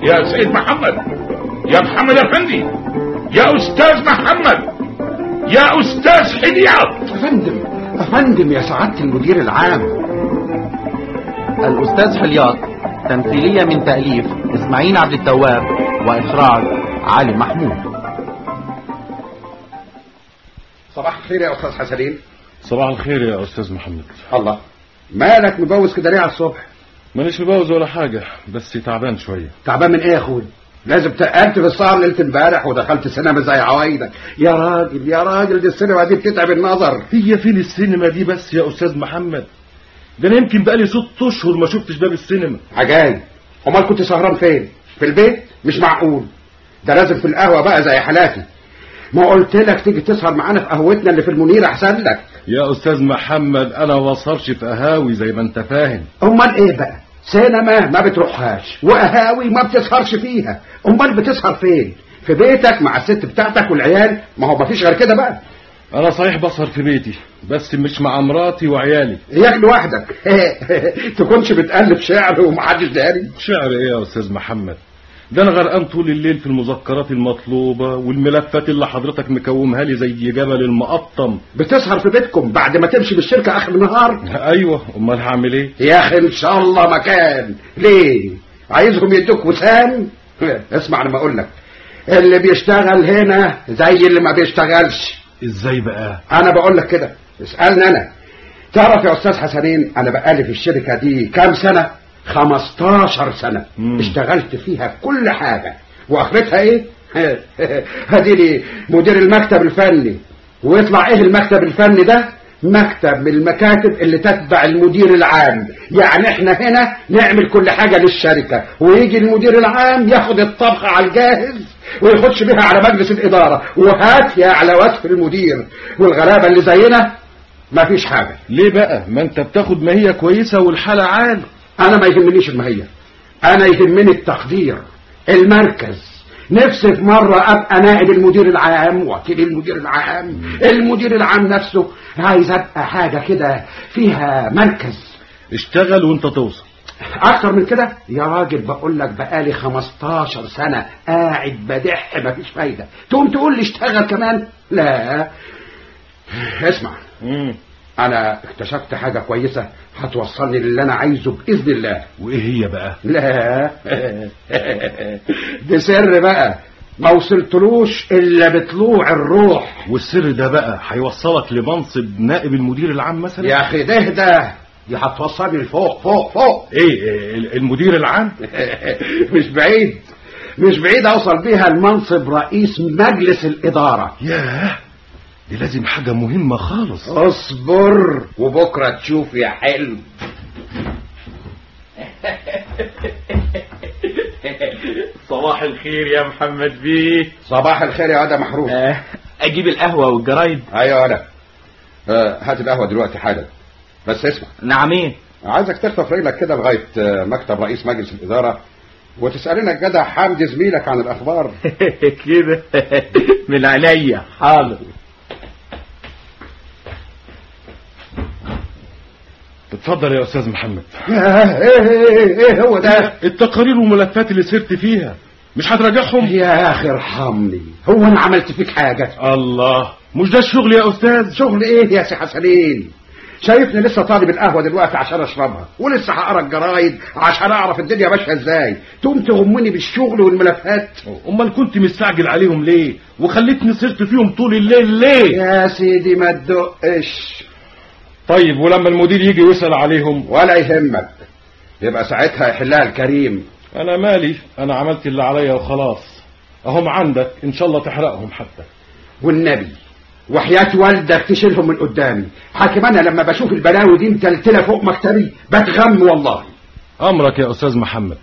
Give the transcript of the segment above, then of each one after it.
يا سيد محمد يا محمد افندي يا استاذ محمد يا استاذ حليات افندم افندم يا سعادة المدير العام الأستاذ حلياط تمثيلية من تأليف إسماعيل عبد التواب وإخراج علي محمود صباح الخير يا استاذ حسنين صباح الخير يا استاذ محمد الله مالك مبوز كده ليه على الصبح مانيش مبوز ولا حاجه بس تعبان شويه تعبان من ايه يا اخوي لازم تقلت في السهر ليله امبارح ودخلت سينما زي عوايدك يا راجل يا راجل دي السينما دي بتتعب النظر هي فين السينما دي بس يا استاذ محمد ده انا يمكن بقالي ست اشهر ما شفتش باب السينما عجايب امال كنت سهران فين في البيت مش معقول ده لازم في القهوه بقى زي حالاتي ما قلت لك تيجي تسهر معانا في قهوتنا اللي في المنير احسن لك يا استاذ محمد انا ما بصرش في قهاوي زي ما انت فاهم امال ايه بقى سينما ما بتروحهاش وقهاوي ما بتسهرش فيها امال بتسهر فين في بيتك مع الست بتاعتك والعيال ما هو مفيش غير كده بقى انا صحيح بسهر في بيتي بس مش مع مراتي وعيالي اياك لوحدك تكونش بتألف شعر ومحدش داري شعر ايه يا استاذ محمد ده انا غرقان طول الليل في المذكرات المطلوبه والملفات اللي حضرتك مكومها لي زي جبل المقطم بتسهر في بيتكم بعد ما تمشي بالشركة اخر النهار ايوه امال هعمل ايه يا اخي ان شاء الله مكان ليه عايزهم يدوك وسام اسمع لما اقول لك اللي بيشتغل هنا زي اللي ما بيشتغلش ازاي بقى انا بقول لك كده اسالني انا تعرف يا استاذ حسنين انا بقالي في الشركه دي كام سنه 15 سنه مم. اشتغلت فيها كل حاجه واخرتها ايه هدي لي مدير المكتب الفني ويطلع ايه المكتب الفني ده مكتب من المكاتب اللي تتبع المدير العام يعني احنا هنا نعمل كل حاجة للشركة ويجي المدير العام ياخد الطبخة على الجاهز ويخش بيها على مجلس الإدارة وهات يا على وصف المدير والغلابة اللي زينا ما فيش حاجة ليه بقى ما انت بتاخد ما هي كويسه والحاله عال انا ما يهمنيش المهية انا يهمني التقدير المركز نفسي في مرة ابقى نائب المدير العام وكيل المدير العام المدير العام نفسه عايز ابقى حاجة كده فيها مركز اشتغل وانت توصل اكتر من كده يا راجل بقول لك بقالي 15 سنة قاعد بدح مفيش فايدة تقوم تقول لي اشتغل كمان لا اسمع مم. انا اكتشفت حاجة كويسة هتوصلني للي انا عايزه باذن الله وايه هي بقى لا دي سر بقى ما وصلتلوش الا بطلوع الروح والسر ده بقى هيوصلك لمنصب نائب المدير العام مثلا يا اخي ده ده دي هتوصلني لفوق فوق فوق ايه إيه، ال- المدير العام مش بعيد مش بعيد اوصل بيها لمنصب رئيس مجلس الاداره ياه دي لازم حاجه مهمه خالص اصبر وبكره تشوف يا حلو صباح الخير يا محمد بيه صباح الخير يا واد محروس آه، اجيب القهوة والجرايد ايوه انا آه هات القهوه دلوقتي حالا بس اسمع نعمين عايزك تخطف رجلك كده لغايه آه، مكتب رئيس مجلس الاداره وتسالنا الجدع حمدي زميلك عن الاخبار كده من عينيا حاضر اتفضل يا استاذ محمد ايه ايه ايه هو ده التقارير والملفات اللي سرت فيها مش هتراجعهم يا اخي ارحمني هو انا عملت فيك حاجه الله مش ده الشغل يا استاذ شغل ايه يا سي حسنين شايفني لسه طالب القهوه دلوقتي عشان اشربها ولسه هقرا الجرايد عشان اعرف الدنيا ماشيه ازاي تقوم تغمني بالشغل والملفات امال كنت مستعجل عليهم ليه وخليتني سرت فيهم طول الليل ليه يا سيدي ما تدقش طيب ولما المدير يجي ويسال عليهم ولا يهمك يبقى ساعتها يحلها الكريم انا مالي انا عملت اللي عليا وخلاص اهم عندك ان شاء الله تحرقهم حتى والنبي وحياة والدك تشيلهم من قدامي حاكم انا لما بشوف البلاوي دي متلتله فوق مكتبي بتغم والله امرك يا استاذ محمد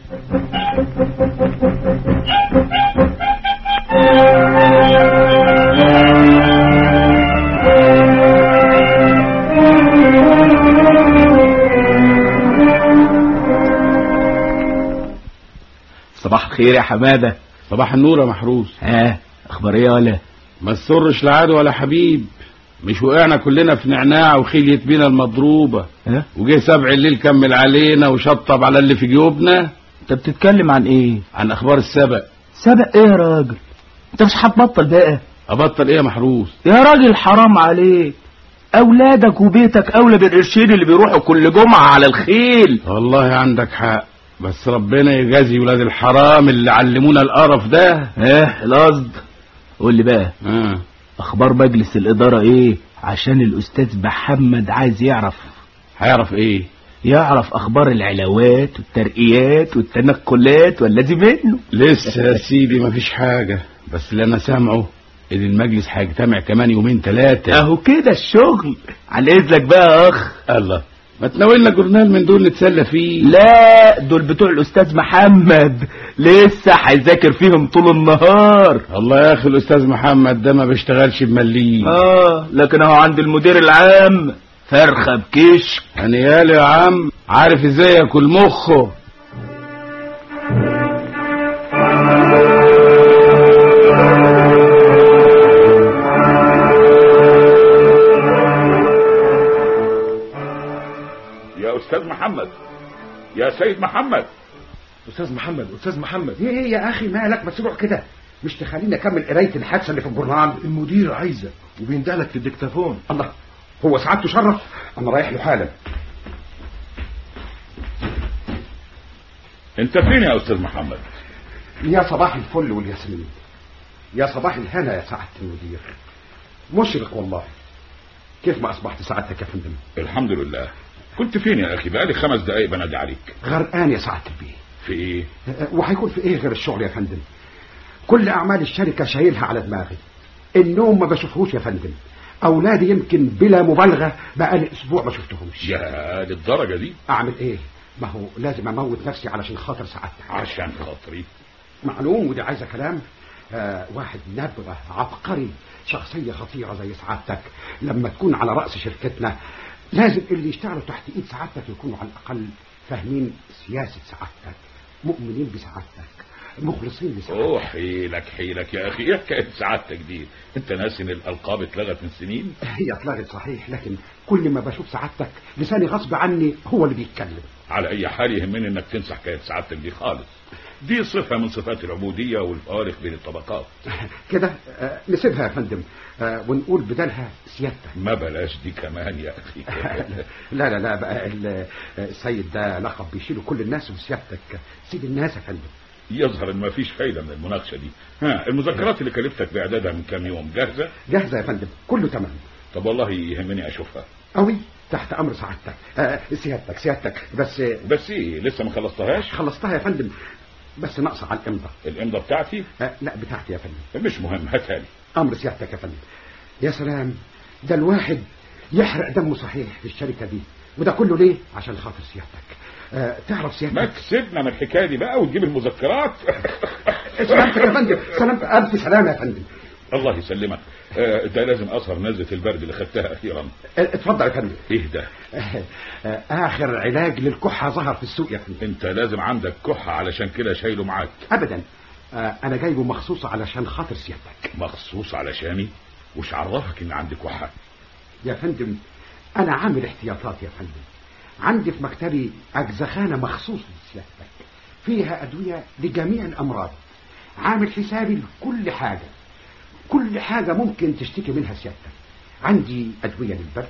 صباح الخير يا حمادة صباح النور يا محروس ها اخبار ايه ولا ما تسرش العدو ولا حبيب مش وقعنا كلنا في نعناع وخلية بينا المضروبة ها وجه سبع الليل كمل علينا وشطب على اللي في جيوبنا انت بتتكلم عن ايه عن اخبار السبق سبق ايه يا راجل انت مش هتبطل بقى ابطل ايه يا محروس يا راجل حرام عليك اولادك وبيتك اولى بالقرشين اللي بيروحوا كل جمعة على الخيل والله عندك حق بس ربنا يجازي ولاد الحرام اللي علمونا القرف ده ايه القصد قول لي بقى آه. اخبار مجلس الادارة ايه عشان الاستاذ محمد عايز يعرف هيعرف ايه يعرف اخبار العلاوات والترقيات والتنقلات والذي منه لسه يا سيدي مفيش حاجة بس اللي انا سامعه ان المجلس هيجتمع كمان يومين ثلاثة اهو كده الشغل على اذنك بقى يا اخ الله ما تناولنا جورنال من دول نتسلى فيه لا دول بتوع الاستاذ محمد لسه هيذاكر فيهم طول النهار الله يا اخي الاستاذ محمد ده ما بيشتغلش بمليم اه لكن اهو عند المدير العام فرخه بكشك هنيالي يا عم عارف ازاي ياكل مخه يا استاذ محمد يا سيد محمد استاذ محمد استاذ محمد ايه ايه يا اخي مالك مسروع كده مش تخليني اكمل قرايه الحادثه اللي في الجورنال المدير عايزك وبيندهلك في الدكتافون الله هو سعادته شرف انا رايح له حالا انت فين يا استاذ محمد يا صباح الفل والياسمين يا صباح الهنا يا سعاده المدير مشرق والله كيف ما اصبحت سعادتك يا فندم الحمد لله كنت فين يا اخي بقالي خمس دقايق بنادي عليك غرقان يا سعاده البيه في ايه وهيكون في ايه غير الشغل يا فندم كل اعمال الشركه شايلها على دماغي النوم ما بشوفهوش يا فندم اولادي يمكن بلا مبالغه بقالي اسبوع ما شفتهمش يا للدرجه دي اعمل ايه ما هو لازم اموت نفسي علشان خاطر سعادتك عشان خاطري معلوم ودي عايزه كلام آه واحد نبغه عبقري شخصيه خطيره زي سعادتك لما تكون على راس شركتنا لازم اللي يشتغلوا تحت ايد سعادتك يكونوا على الاقل فاهمين سياسه سعادتك مؤمنين بسعادتك مخلصين لسعادتك اوه حيلك حيلك يا اخي ايه حكايه سعادتك دي انت ناسي ان الالقاب اتلغت من سنين هي اتلغت صحيح لكن كل ما بشوف سعادتك لساني غصب عني هو اللي بيتكلم على اي حال يهمني انك تنسى حكايه سعادتك دي خالص دي صفه من صفات العبوديه والفارق بين الطبقات كده آه نسيبها يا فندم آه ونقول بدلها سيادتك ما بلاش دي كمان يا اخي لا لا لا بقى ال- السيد ده لقب بيشيله كل الناس وسيادتك سيد الناس يا فندم يظهر ان ما فيش فايده من المناقشه دي ها المذكرات اللي كلفتك باعدادها من كام يوم جاهزه جاهزه يا فندم كله تمام طب والله يهمني اشوفها قوي تحت امر سعادتك آه سيادتك سيادتك بس بس ايه لسه ما خلصتهاش خلصتها يا فندم بس ناقصه على الامضه الامضه بتاعتي آه لا بتاعتي يا فندم مش مهم هاتها لي امر سيادتك يا فندم يا سلام ده الواحد يحرق دمه صحيح في الشركه دي وده كله ليه عشان خاطر سيادتك آه تعرف ما سيادتك تسيبنا من الحكايه دي بقى وتجيب المذكرات سلامتك يا فندم سلام الف سلامه يا فندم الله يسلمك آه، ده لازم اثر نزله البرد اللي خدتها اخيرا آه، اتفضل يا فندم ايه ده آه، آه، اخر علاج للكحه ظهر في السوق يا فندم انت لازم عندك كحه علشان كده شايله معاك ابدا آه، انا جايبه مخصوص علشان خاطر سيادتك مخصوص علشاني وش عرفك ان عندي كحه يا فندم انا عامل احتياطات يا فندم عندي في مكتبي اجزخانه مخصوص لسيادتك فيها ادويه لجميع الامراض عامل حسابي لكل حاجه كل حاجه ممكن تشتكي منها سيادتك عندي ادويه للبرد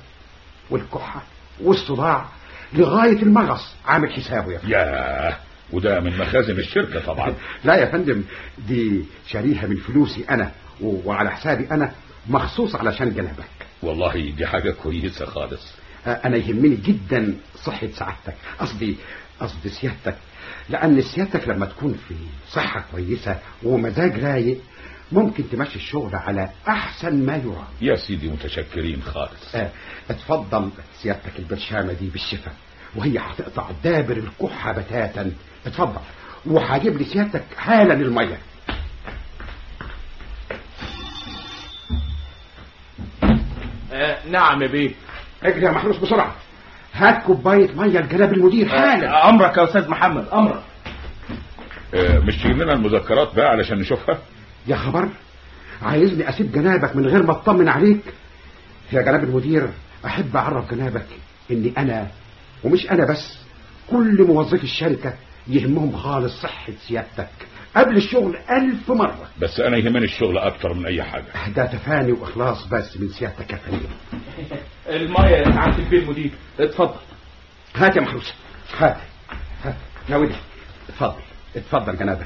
والكحه والصداع لغايه المغص عامل حسابه يا فندم ياه وده من مخازن الشركه طبعا لا يا فندم دي شاريها من فلوسي انا و- وعلى حسابي انا مخصوص علشان جنبك والله دي حاجه كويسه خالص انا يهمني جدا صحة سعادتك قصدي قصدي سيادتك لان سيادتك لما تكون في صحة كويسة ومزاج رايق ممكن تمشي الشغل على احسن ما يرام يا سيدي متشكرين خالص آه، اتفضل سيادتك البرشامة دي بالشفا وهي هتقطع دابر الكحة بتاتا اتفضل وهجيب لي سيادتك حالا المية آه نعم يا بيه اجري يا محروس بسرعة هات كوباية مية لجناب المدير حالا آه امرك يا استاذ محمد امرك آه، مش تجيب لنا المذكرات بقى علشان نشوفها يا خبر عايزني اسيب جنابك من غير ما اطمن عليك يا جناب المدير احب اعرف جنابك اني انا ومش انا بس كل موظفي الشركة يهمهم خالص صحة سيادتك قبل الشغل ألف مرة بس انا يهمني الشغل اكتر من اي حاجه ده تفاني وإخلاص بس من سيادتك يا فندم المية يا سعادة البيه المدير اتفضل هات يا محروس هات هات يا ودي اتفضل اتفضل جنابك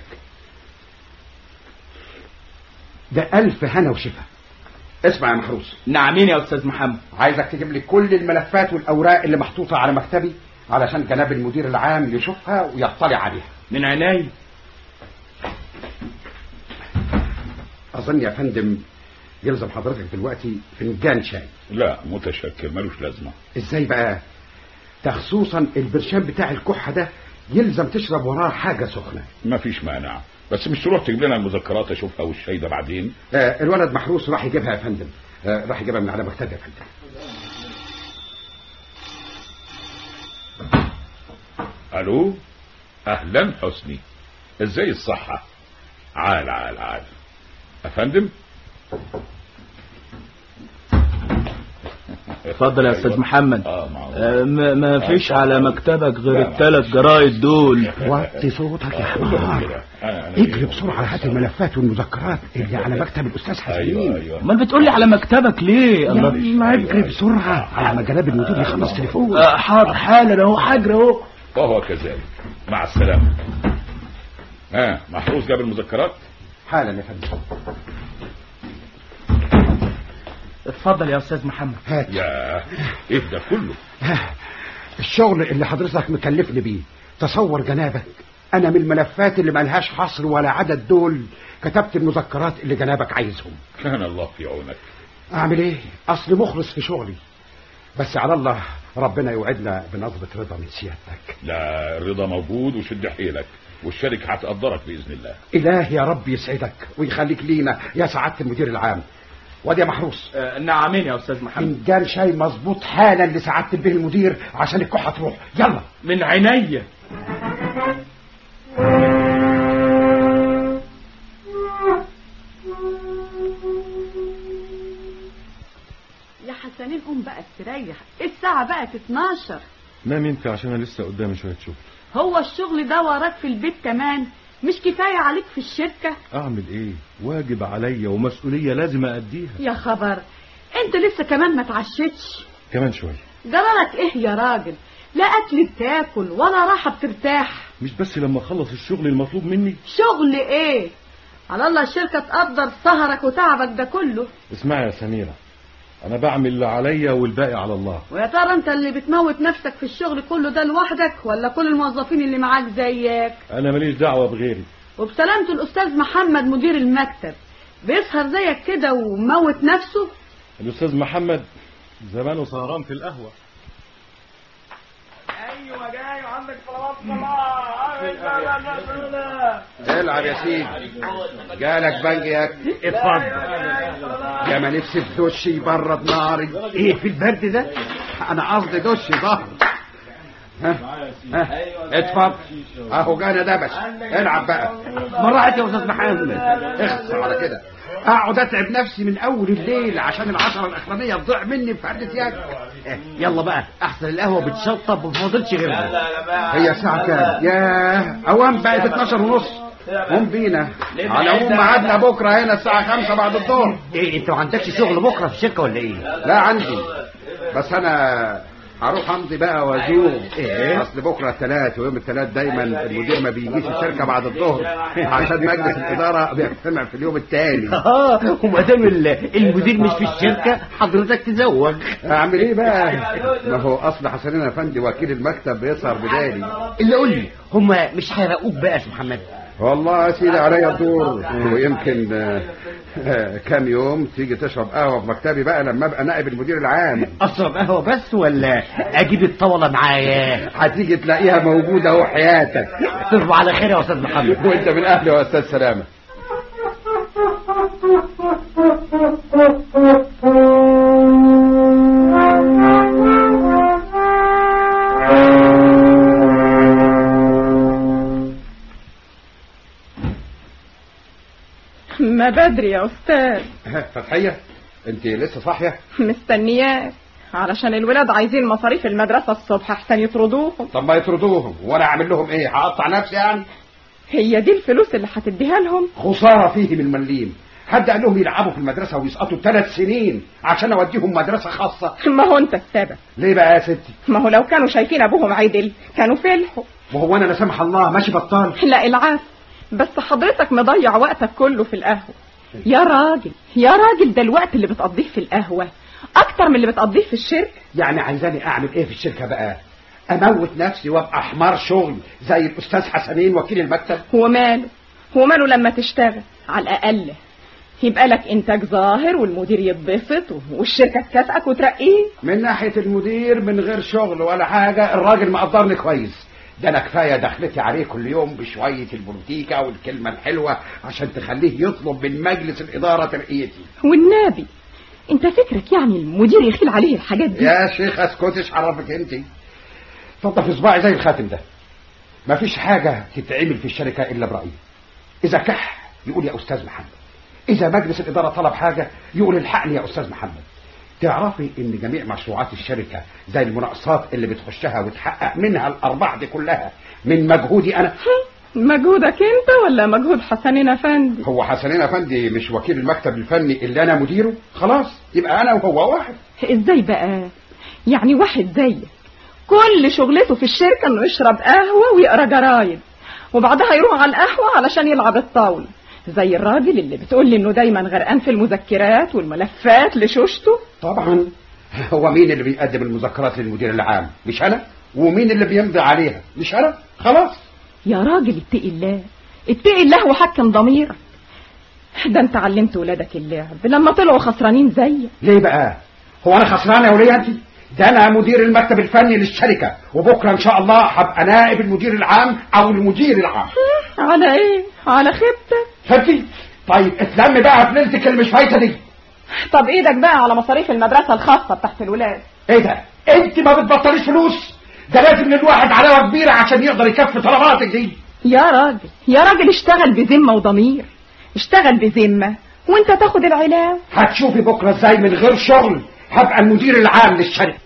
ده ألف هنا وشفا اسمع يا محروس نعمين يا استاذ محمد عايزك تجيب لي كل الملفات والأوراق اللي محطوطة على مكتبي علشان جناب المدير العام يشوفها ويطلع عليها من عيني أظن يا فندم يلزم حضرتك دلوقتي فنجان شاي لا متشكر ملوش لازمه ازاي بقى ده خصوصا البرشام بتاع الكحة ده يلزم تشرب وراه حاجة سخنة ما فيش مانع بس مش تروح تجيب لنا المذكرات اشوفها والشاي ده بعدين آه الولد محروس راح يجيبها يا فندم آه راح يجيبها من على مكتبي يا فندم الو اهلا حسني ازاي الصحه عال عال عال افندم اتفضل يا استاذ محمد اه معقول. آه، ما ما فيش على مكتبك غير الثلاث جرايد دول وطي صوتك يا حمار أنا اجري بسرعة هات الملفات والمذكرات اللي على مكتب الأستاذ ايوه حسين ايوه امال بتقول لي على مكتبك ليه الله يلا اجري بسرعة على ما جناب المدير يخلص تليفون آه، حاضر حالا اهو حاجر اهو وهو كذلك مع السلامه ها محروس جاب المذكرات حالا يا فندم اتفضل يا استاذ محمد هات يا ايه ده كله الشغل اللي حضرتك مكلفني بيه تصور جنابك انا من الملفات اللي ملهاش حصر ولا عدد دول كتبت المذكرات اللي جنابك عايزهم كان الله في عونك اعمل ايه اصل مخلص في شغلي بس على الله ربنا يوعدنا بنظرة رضا من سيادتك لا الرضا موجود وشد حيلك والشركه هتقدرك باذن الله إله يا رب يسعدك ويخليك لينا يا سعادة المدير العام وادي يا محروس آه، نعمين يا استاذ محمد فنجان شاي مظبوط حالا لسعادة البيه المدير عشان الكحة تروح يلا من عيني يا حسنين قوم بقى استريح الساعة بقت 12 نام انت عشان انا لسه قدامي شويه شغل هو الشغل ده وراك في البيت كمان مش كفاية عليك في الشركة اعمل ايه واجب عليا ومسؤوليه لازم اديها يا خبر انت لسه كمان ما تعشتش كمان شويه جرالك ايه يا راجل لا اكل بتاكل ولا راحة بترتاح مش بس لما اخلص الشغل المطلوب مني شغل ايه على الله الشركة تقدر سهرك وتعبك ده كله اسمعي يا سميره انا بعمل اللي عليا والباقي على الله ويا ترى انت اللي بتموت نفسك في الشغل كله ده لوحدك ولا كل الموظفين اللي معاك زيك انا ماليش دعوه بغيري وبسلامته الأستاذ محمد مدير المكتب بيسهر زيك كده وموت نفسه الاستاذ محمد زمانه سهران في القهوه ايوه جاي وعندك صلوات صلاه العب يا سيدي جالك بنجيك اتفضل يا ما نفسي في دش يبرد ناري ايه في البرد ده انا قصدي دش ظهر ها ها اتفضل اهو جانا دبش العب بقى مرات يا استاذ محمد اخص على كده اقعد اتعب نفسي من اول الليل عشان العشرة الاخرانية تضيع مني في فردة يد يلا بقى احسن القهوه بتشطب وما فاضلش غيرها هي الساعة كام ياه اوام بقت 12 ونص قوم بينا على العموم ميعادنا بكره هنا الساعة 5 بعد الظهر ايه انت ما عندكش شغل بكره في الشركه ولا ايه لا عندي بس انا هروح امضي بقى وازور إيه؟ اصل بكره الثلاث ويوم الثلاث دايما المدير ما بيجيش الشركه بعد الظهر عشان مجلس الاداره بيجتمع في اليوم التالي اه وما دام ال- المدير مش في الشركه حضرتك تزوج اعمل ايه بقى ما هو اصل حسنين افندي وكيل المكتب بيسهر بدالي اللي قول لي هم مش هيراقوك بقى يا أستاذ محمد والله يا سيدي عليا الدور ويمكن آه، آه، كام يوم تيجي تشرب قهوه في مكتبي بقى لما ابقى نائب المدير العام اشرب قهوه بس ولا اجيب الطاوله معايا هتيجي تلاقيها موجوده اهو حياتك تصبح على خير يا استاذ محمد وانت من اهلي يا استاذ سلامه ما بدري يا أستاذ فتحيه انت لسه صاحيه مستنياك علشان الولاد عايزين مصاريف المدرسة الصبح احسن يطردوهم طب ما يطردوهم وانا اعمل لهم ايه هقطع نفسي يعني هي دي الفلوس اللي هتديها لهم خساره فيهم المليم حد قال لهم يلعبوا في المدرسه ويسقطوا ثلاث سنين عشان اوديهم مدرسه خاصه ما هو انت السبب ليه بقى يا ستي ما هو لو كانوا شايفين ابوهم عدل كانوا فلحوا وهو انا لا سمح الله ماشي بطال لا العفو بس حضرتك مضيع وقتك كله في القهوة يا راجل يا راجل ده الوقت اللي بتقضيه في القهوة اكتر من اللي بتقضيه في الشركة يعني عايزاني اعمل ايه في الشركه بقى اموت نفسي وابقى حمار شغل زي الاستاذ حسنين وكيل المكتب هو ماله هو ماله لما تشتغل على الاقل يبقى لك انتاج ظاهر والمدير يتبسط والشركة تكافئك وترقيه من ناحيه المدير من غير شغل ولا حاجه الراجل مقدرني كويس ده انا كفايه دخلتي عليه كل يوم بشويه البوليتيكا والكلمه الحلوه عشان تخليه يطلب من مجلس الاداره ترقيتي والنبي انت فكرك يعني المدير يخيل عليه الحاجات دي يا شيخ اسكتش عرفك انت اتفضل في صباعي زي الخاتم ده مفيش حاجه تتعمل في الشركه الا برايي اذا كح يقول يا استاذ محمد اذا مجلس الاداره طلب حاجه يقول الحقني يا استاذ محمد تعرفي ان جميع مشروعات الشركه زي المناقصات اللي بتخشها وتحقق منها الارباح دي كلها من مجهودي انا مجهودك انت ولا مجهود حسنين افندي هو حسنين افندي مش وكيل المكتب الفني اللي انا مديره خلاص يبقى انا وهو واحد ازاي بقى يعني واحد زيك كل شغلته في الشركة انه يشرب قهوة ويقرا جرايد وبعدها يروح على القهوة علشان يلعب الطاولة زي الراجل اللي بتقول لي انه دايما غرقان في المذكرات والملفات لشوشته طبعا هو مين اللي بيقدم المذكرات للمدير العام مش انا ومين اللي بيمضي عليها مش انا خلاص يا راجل اتقي الله اتقي الله وحكم ضميرك ده انت علمت ولادك اللعب لما طلعوا خسرانين زيك ليه بقى هو انا خسران يا وليه انت ده انا مدير المكتب الفني للشركه وبكره ان شاء الله هبقى نائب المدير العام او المدير العام على ايه على خيبتك خدتي طيب اتلم بقى في ليلتك اللي مش فايته دي طب ايدك بقى على مصاريف المدرسة الخاصة بتاعت الولاد ايه ده انت ما بتبطليش فلوس ده لازم للواحد علاوه كبيره عشان يقدر يكفي طلباتك دي يا راجل يا راجل اشتغل بذمة وضمير اشتغل بذمة وانت تاخد العلاوة هتشوفي بكره ازاي من غير شغل هبقى المدير العام للشركه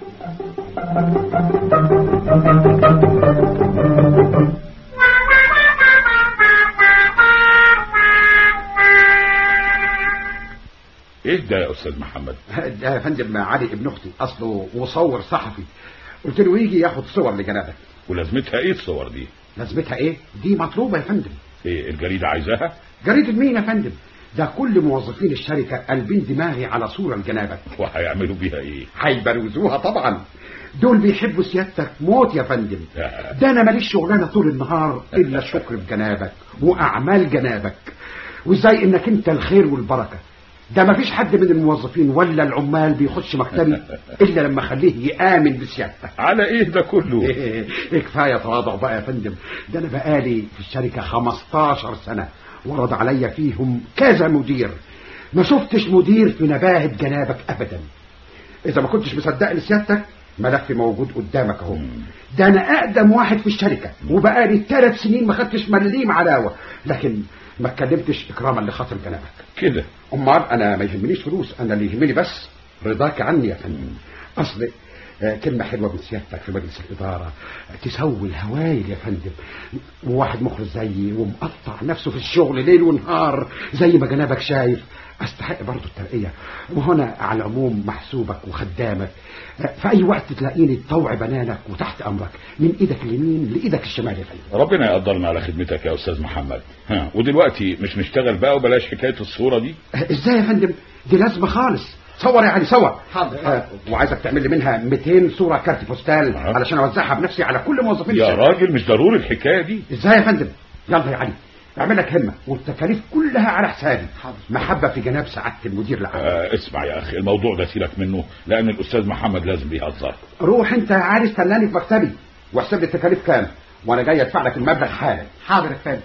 ايه ده يا استاذ محمد ده يا فندم علي ابن اختي اصله مصور صحفي قلت له يجي ياخد صور لجنابك ولازمتها ايه الصور دي لازمتها ايه دي مطلوبه يا فندم ايه الجريدة عايزاها جريدة مين يا فندم ده كل موظفين الشركة قلبين دماغي على صورة لجنابك وهيعملوا بيها ايه هيبروزوها طبعا دول بيحبوا سيادتك موت يا فندم ده انا ماليش شغلانه طول النهار الا الشكر بجنابك واعمال جنابك وازاي انك انت الخير والبركه ده مفيش حد من الموظفين ولا العمال بيخش مكتبي الا لما اخليه يامن بسيادتك على ايه ده كله إيه كفايه تواضع بقى يا فندم ده انا بقالي في الشركه 15 سنه ورد عليا فيهم كذا مدير ما شفتش مدير في نباهه جنابك ابدا اذا ما كنتش مصدق لسيادتك ملفي موجود قدامك اهو ده انا اقدم واحد في الشركه وبقالي ثلاث سنين ما خدتش مليم علاوه لكن ما اتكلمتش اكراما لخاطر جنابك كده امال انا ما يهمنيش فلوس انا اللي يهمني بس رضاك عني يا فندم اصل آه، كلمة حلوة من سيادتك في مجلس الإدارة تسوي الهوايل يا فندم وواحد مخلص زيي ومقطع نفسه في الشغل ليل ونهار زي ما جنابك شايف أستحق برضه الترقية وهنا على العموم محسوبك وخدامك آه، في أي وقت تلاقيني طوع بنانك وتحت أمرك من إيدك اليمين لإيدك الشمال يا فندم ربنا يقدرنا على خدمتك يا استاذ محمد ها ودلوقتي مش نشتغل بقى وبلاش حكايه الصوره دي آه، إزاي يا فندم دي لازمة خالص صور يا علي صور حاضر آه، وعايزك تعمل لي منها 200 صورة كارت بوستال آه. علشان اوزعها بنفسي على كل موظفين يا الشركة. راجل مش ضروري الحكايه دي ازاي يا فندم يلا يا علي اعمل لك همة والتكاليف كلها على حسابي محبة في جناب سعادة المدير العام آه اسمع يا اخي الموضوع ده سيبك منه لان الاستاذ محمد لازم بيهزر روح انت يا علي استناني في مكتبي واحسب لي التكاليف كام وانا جاي ادفع لك المبلغ حالا حاضر يا فندم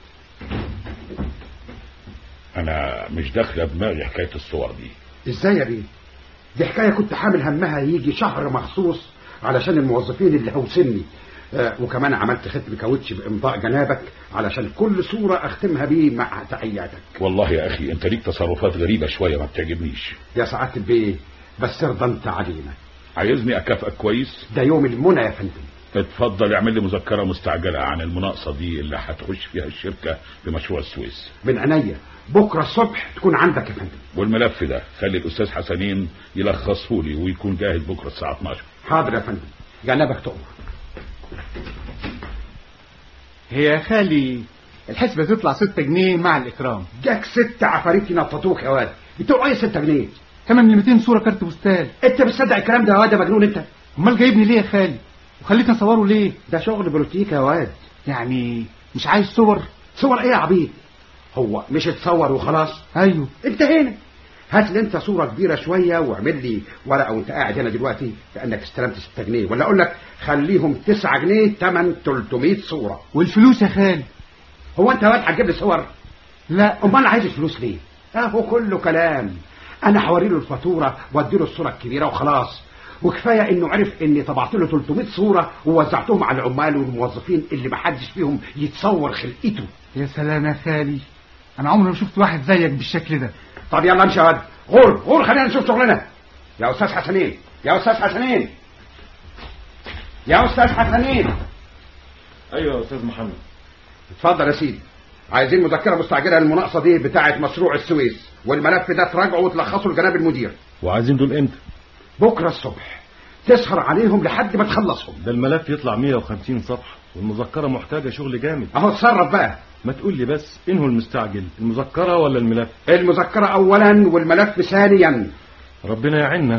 انا مش داخله دماغي حكايه الصور دي ازاي يا بيه دي حكاية كنت حامل همها يجي شهر مخصوص علشان الموظفين اللي هوسني آه وكمان عملت ختم كاوتش بامضاء جنابك علشان كل صورة اختمها بيه مع تحياتك والله يا اخي انت ليك تصرفات غريبه شويه ما بتعجبنيش يا سعادة البيه بس ارضى انت علينا عايزني اكافئك كويس ده يوم المنى يا فندم اتفضل اعمل لي مذكره مستعجله عن المناقصه دي اللي هتخش فيها الشركه بمشروع السويس من عينيا بكره الصبح تكون عندك يا فندم والملف ده خلي الاستاذ حسنين يلخصه لي ويكون جاهز بكره الساعه 12 حاضر يا فندم جنبك تؤمر هي يا خالي الحسبة تطلع ستة جنيه مع الإكرام جاك ست عفاريت ينططوك يا واد بتوع ايه 6 جنيه كمان ل 200 صورة كارت بوستال انت بتصدق الكلام ده يا واد يا مجنون انت أمال جايبني ليه يا خالي وخليتني أصوره ليه ده شغل بروتيك يا واد يعني مش عايز صور صور ايه يا عبيد هو مش اتصور وخلاص أيوه انتهينا هات لي انت صوره كبيره شويه واعمل لي ورقه وانت قاعد هنا دلوقتي كانك استلمت 6 جنيه ولا اقول لك خليهم 9 جنيه تمن 300 صوره والفلوس يا خالي هو انت يا واد هتجيب لي صور لا امال عايز الفلوس ليه اهو كله كلام انا هوري له الفاتوره وادي له الصوره الكبيره وخلاص وكفايه انه عرف اني طبعت له 300 صوره ووزعتهم على العمال والموظفين اللي محدش فيهم يتصور خلقته يا سلام يا خالي أنا عمري ما شفت واحد زيك بالشكل ده طب يلا امشي يا واد غور غور خلينا نشوف شغلنا يا استاذ حسنين يا استاذ حسنين يا استاذ حسنين ايوه يا استاذ محمد اتفضل يا سيدي عايزين مذكره مستعجله للمناقصه دي بتاعه مشروع السويس والملف ده تراجعه وتلخصه لجناب المدير وعايزين دول امتى بكره الصبح تسهر عليهم لحد ما تخلصهم ده الملف يطلع 150 صفحه والمذكره محتاجه شغل جامد اهو اتصرف بقى ما تقول لي بس انه المستعجل المذكره ولا الملف المذكره اولا والملف ثانيا ربنا يعيننا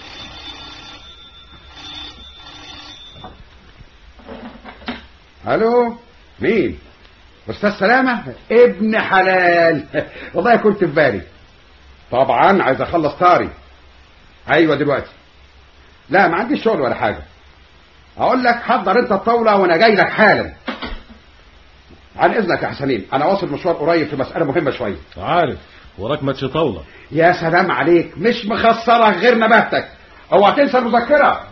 الو مين استاذ سلامه ابن حلال والله كنت في بالي طبعا عايز اخلص طاري ايوه دلوقتي لا ما عنديش شغل ولا حاجه اقول لك حضر انت الطاوله وانا جاي لك حالا عن اذنك يا حسنين انا واصل مشوار قريب في مساله مهمه شويه عارف وراك ماتش طاوله يا سلام عليك مش مخسرك غير نباتك اوعى تنسى المذكره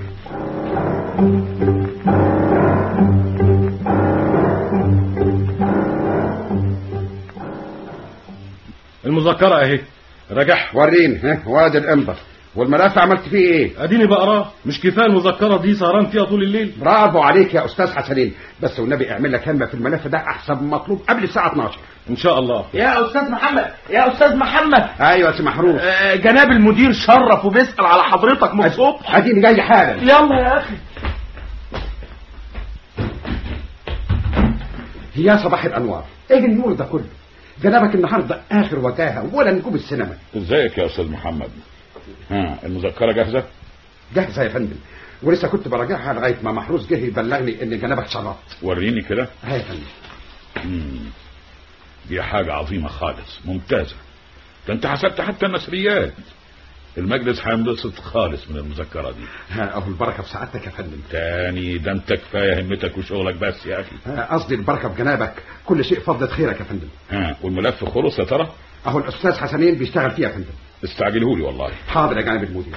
المذكره اهي راجعها وريني ها وادي الامضه والملف عملت فيه ايه اديني بقراه مش كفايه المذكره دي سهران فيها طول الليل برافو عليك يا استاذ حسنين بس والنبي اعمل لك همه في الملف ده احسن من مطلوب قبل الساعه 12 ان شاء الله يا استاذ محمد يا استاذ محمد ايوه يا سي محروس آه، جناب المدير شرف وبيسال على حضرتك من الصبح اديني جاي حالا يلا يا اخي يا صباح الانوار ايه النور ده كله جنابك النهارده اخر وجاهه ولا نجوم السينما ازيك يا استاذ محمد ها المذكره جاهزه جاهزه يا فندم ولسه كنت براجعها لغايه ما محروس جه يبلغني ان جنابك شرطت وريني كده ها يا فندم مم. دي حاجة عظيمة خالص ممتازة ده انت حسبت حتى النسريات المجلس هينبسط خالص من المذكرة دي ها اهو البركه في سعادتك يا فندم تاني ده انت كفاية همتك وشغلك بس يا اخي ها، قصدي البركه في جنابك كل شيء فضلة خيرك يا فندم ها والملف خلص يا ترى اهو الاستاذ حسنين بيشتغل فيه يا فندم استعجلهولي والله حاضر يا جانب المدير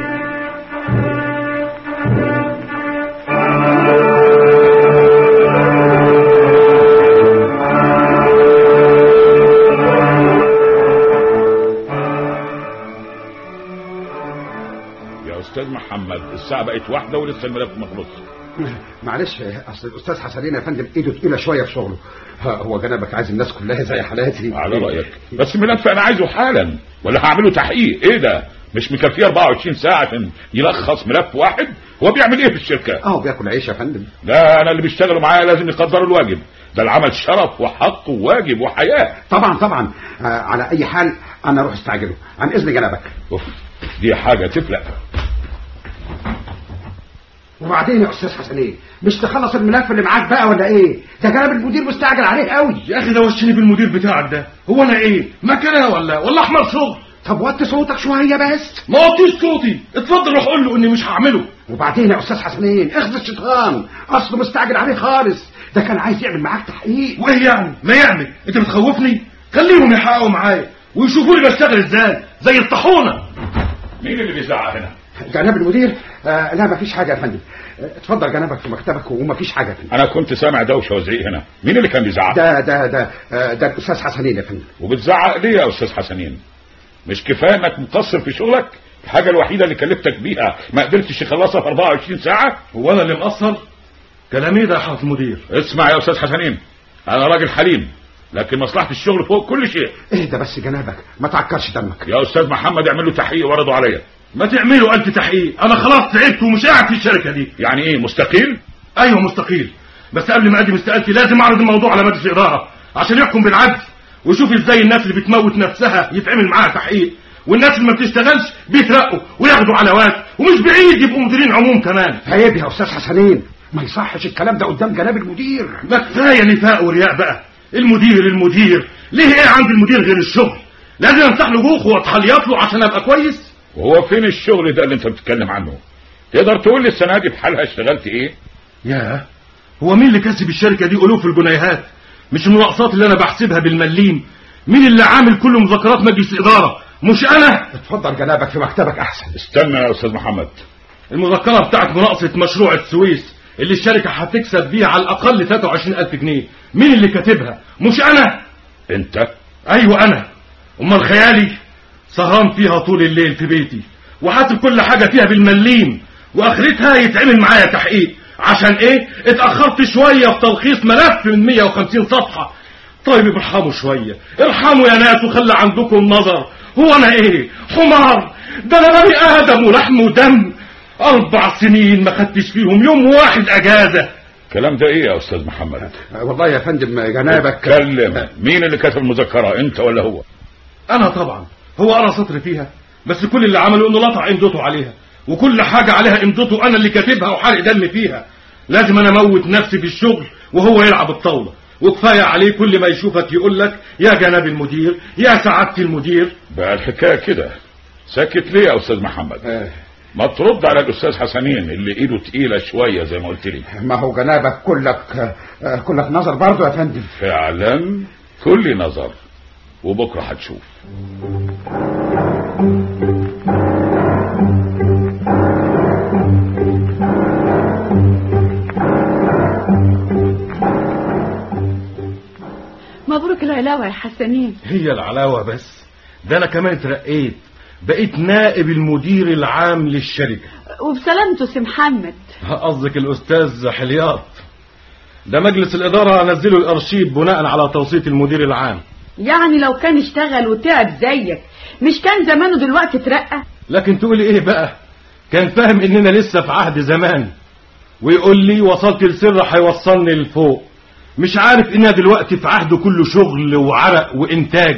يا استاذ محمد الساعة بقت واحدة ولسه الملف ما خلصش معلش اصل الاستاذ حسنين يا فندم ايده تقيله شويه في شغله ها، هو جنابك عايز الناس كلها زي حالاتي على رأيك بس الملف انا عايزه حالا ولا هعمله تحقيق ايه ده مش مكفيه 24 ساعة عشان يلخص ملف واحد هو بيعمل ايه في الشركة اه بياكل عيش يا فندم لا انا اللي بيشتغلوا معايا لازم يقدروا الواجب ده العمل شرف وحق وواجب وحياة طبعا طبعا آه على اي حال انا اروح استعجله عن اذن جنابك اوف دي حاجة تفلق وبعدين يا استاذ حسنين مش تخلص الملف اللي معاك بقى ولا ايه ده جناب المدير مستعجل عليه قوي يا اخي ده وشني بالمدير بتاعك ده هو انا ايه مكنه ولا ولا احمر شغل طب وطي صوتك شويه بس ما قلتش صوتي اتفضل روح قول له اني مش هعمله وبعدين يا استاذ حسنين اخذ الشيطان اصله مستعجل عليه خالص ده كان عايز يعمل معاك تحقيق وايه يعني ما يعمل انت بتخوفني خليهم يحققوا معايا ويشوفوا لي بشتغل ازاي زي الطاحونه مين اللي بيزعق هنا جناب المدير آه لا مفيش حاجه يا فندم آه، اتفضل جنابك في مكتبك ومفيش حاجه يا فندم انا كنت سامع دوشة وزعيق هنا مين اللي كان بيزعق ده ده ده آه، ده الاستاذ حسنين يا فندم وبتزعق ليه يا استاذ حسنين مش كفايه انك مقصر في شغلك الحاجة الوحيدة اللي كلفتك بيها ما قدرتش تخلصها في 24 ساعة هو انا اللي مقصر كلام ايه ده يا حضرة المدير اسمع يا أستاذ حسنين أنا راجل حليم لكن مصلحة الشغل فوق كل شيء اهدى بس جنابك ما تعكرش دمك يا أستاذ محمد اعمل له تحقيق وردوا عليا ما تعملوا انت تحقيق انا خلاص تعبت ومش قاعد في الشركه دي يعني إيه مستقيل ايوه مستقيل بس قبل ما اقدم استقالتي لازم اعرض الموضوع على مجلس الاداره عشان يحكم بالعدل ويشوف ازاي الناس اللي بتموت نفسها يتعمل معاها تحقيق والناس اللي ما بتشتغلش بيترقوا وياخدوا علاوات ومش بعيد يبقوا مديرين عموم كمان عيب يا استاذ حسنين ما يصحش الكلام ده قدام جناب المدير ما كفايه نفاق ورياء بقى المدير المدير ليه ايه عند المدير غير الشغل لازم امسح له جوخه واتحليط له عشان ابقى كويس وهو فين الشغل ده اللي انت بتتكلم عنه تقدر تقول لي السنة دي بحالها اشتغلت ايه يا هو مين اللي كسب الشركه دي الوف الجنيهات مش المناقصات اللي انا بحسبها بالمليم مين اللي عامل كل مذكرات مجلس الاداره مش انا اتفضل جنابك في مكتبك احسن استنى يا أستاذ محمد المذكره بتاعت مناقصه مشروع السويس اللي الشركه هتكسب بيها على الاقل 23000 جنيه مين اللي كاتبها مش انا انت ايوه انا امال خيالي سهران فيها طول الليل في بيتي وحاسب كل حاجه فيها بالمليم واخرتها يتعمل معايا تحقيق عشان ايه اتاخرت شويه في تلخيص ملف من 150 صفحه طيب ارحموا شويه ارحموا يا ناس وخلي عندكم نظر هو انا ايه حمار ده انا بني ادم ولحم ودم اربع سنين ما خدتش فيهم يوم واحد اجازه الكلام ده ايه يا أستاذ محمد والله يا فندم جنابك اتكلم مين اللي كتب المذكرة انت ولا هو انا طبعا هو قرا سطر فيها بس كل اللي عمله انه لطع امضته عليها وكل حاجة عليها امضته انا اللي كاتبها وحرق دم فيها لازم انا اموت نفسي في الشغل وهو يلعب الطاولة وكفاية عليه كل ما يشوفك يقول لك يا جناب المدير يا سعادة المدير بقى الحكاية كده ساكت ليه يا أستاذ محمد آه، ما ترد على الأستاذ حسنين اللي إيده تقيلة شوية زي ما قلت لي ما هو جنابك كلك آه، كلك نظر برضه يا فندم فعلا كل نظر وبكرة هتشوف مبروك العلاوة يا حسنين هي العلاوة بس ده انا كمان اترقيت بقيت نائب المدير العام للشركة وبسلامته سي محمد قصدك الاستاذ حلياط ده مجلس الادارة نزلوا الارشيف بناء على توصية المدير العام يعني لو كان اشتغل وتعب زيك مش كان زمانه دلوقتي اترقى لكن تقولي ايه بقى كان فاهم اننا لسه في عهد زمان ويقول لي وصلت لسر هيوصلني لفوق مش عارف اننا دلوقتي في عهد كله شغل وعرق وانتاج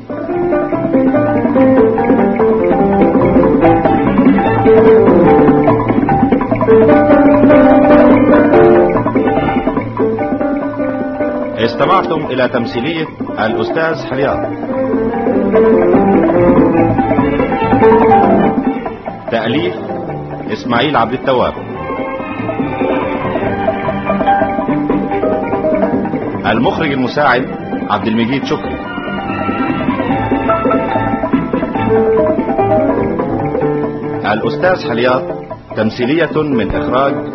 استمعتم إلى تمثيلية الأستاذ حلياط تأليف إسماعيل عبد التواب المخرج المساعد عبد المجيد شكري الأستاذ حلياط تمثيلية من إخراج